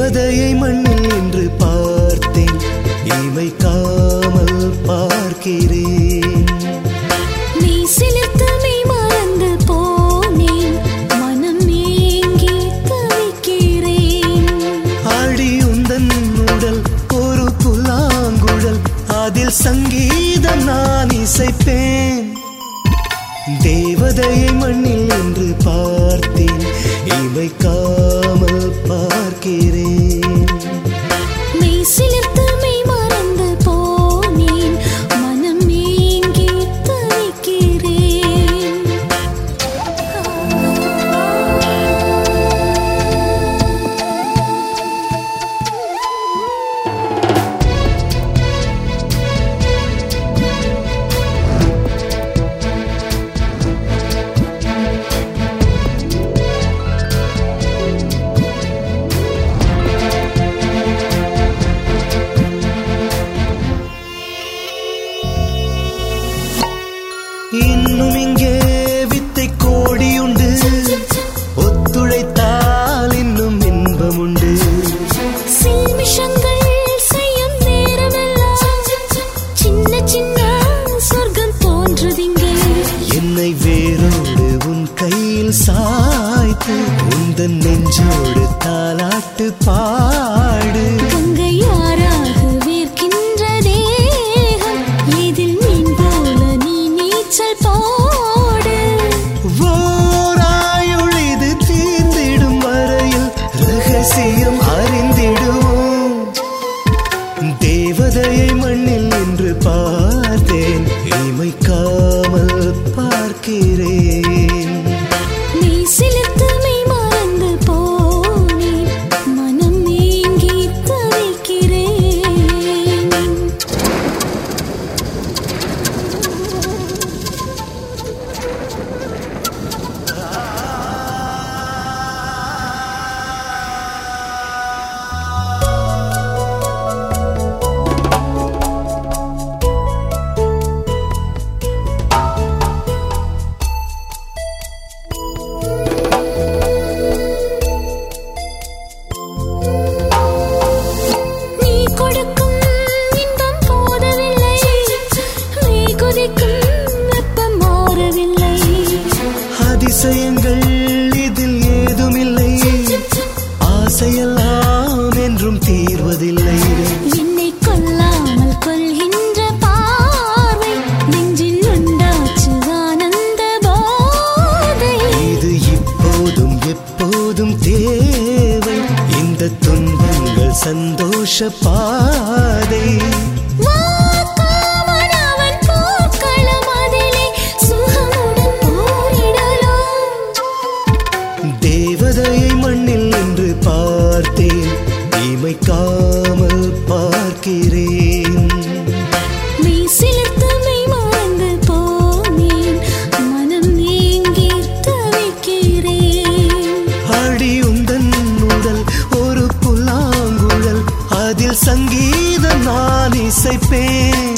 தேவதையை மண்ணில் என்று பார்த்தேன் இமைக்காமல் பார்க்கிறேன் நீ சிலிர்த்தமை மறந்து போனேன் மனம் ஏங்கி தவிக்கிறேன் அடியுந்தன் உடல் ஒரு புல்லாங்குழல் அதில் சங்கீதம் நான் இசைப்பேன் தேவதையை மண்ணில் என்று பார்த்தேன் இமைக்காமல் பார்க்கிறேன் நீ சிலிர்த்தமை மறந்து போனேன் மனம் ஏங்கி தவிக்கிறேன் இன்னும் இங்கே வித்தை கோடியுண்டு ஒத்துழைத்தால் இன்னும் இன்பமுண்டு சில்மிஷங்கள் செய்யும் நேரமெல்லாம் சின்ன சின்ன சொர்க்கம் தோன்றுதிங்கே என்னை வேரோடு உன் கையில் சாய்த்து உந்தன் நெஞ்சோடு தாலாட்டு பாடு கங்கையாராக வேர்க்கின்ற தேகம் இதில் மீன் போல நீ நீச்சல் போடு ஓராயுள் இது தீர்ந்திடும் வரையில் ரகசியம் அறிந்திடுவோம் தேவதையை மண்ணில் என்று பார்த்தேன் இமைக்காமல் பார்க்கிறேன் நீ சிலிர்த்தமை மறந்து போனேன் மனம் ஏங்கி தவிக்கிறேன் நீ கொடுக்கும் இன்பம் போதவில்லை நீ கொதிக்கும் வெப்பம் மாறவில்லை அதிசயங்கள் இதில் ஏதுமில்லை ஆசையெல்லாம் என்றும் தீர்வதில்லை என்னை கொல்லாமல் கொள்கின்ற பார்வை நெஞ்சில் உண்டாச்சு ஆனந்த போதை இது இப்போதும் எப்போதும் தேவை இந்த துன்பங்கள் சந்தோஷ பாதை வாக்காமல் அவன் போர்க்களம் அதிலே சுகமுடன் போரிடலாம் தேவதையை மண்ணில் என்று பார்த்தேன் இமைக்காமல் பார்க்கிறேன் நீ சிலிர்த்தமை மறந்து போனேன் மனம் ஏங்கி தவிக்கிறேன் அடியுந்தன் உடல் ஒரு புல்லாங்குழல் அதில் சங்கீதம் நான் இசைப்பேன்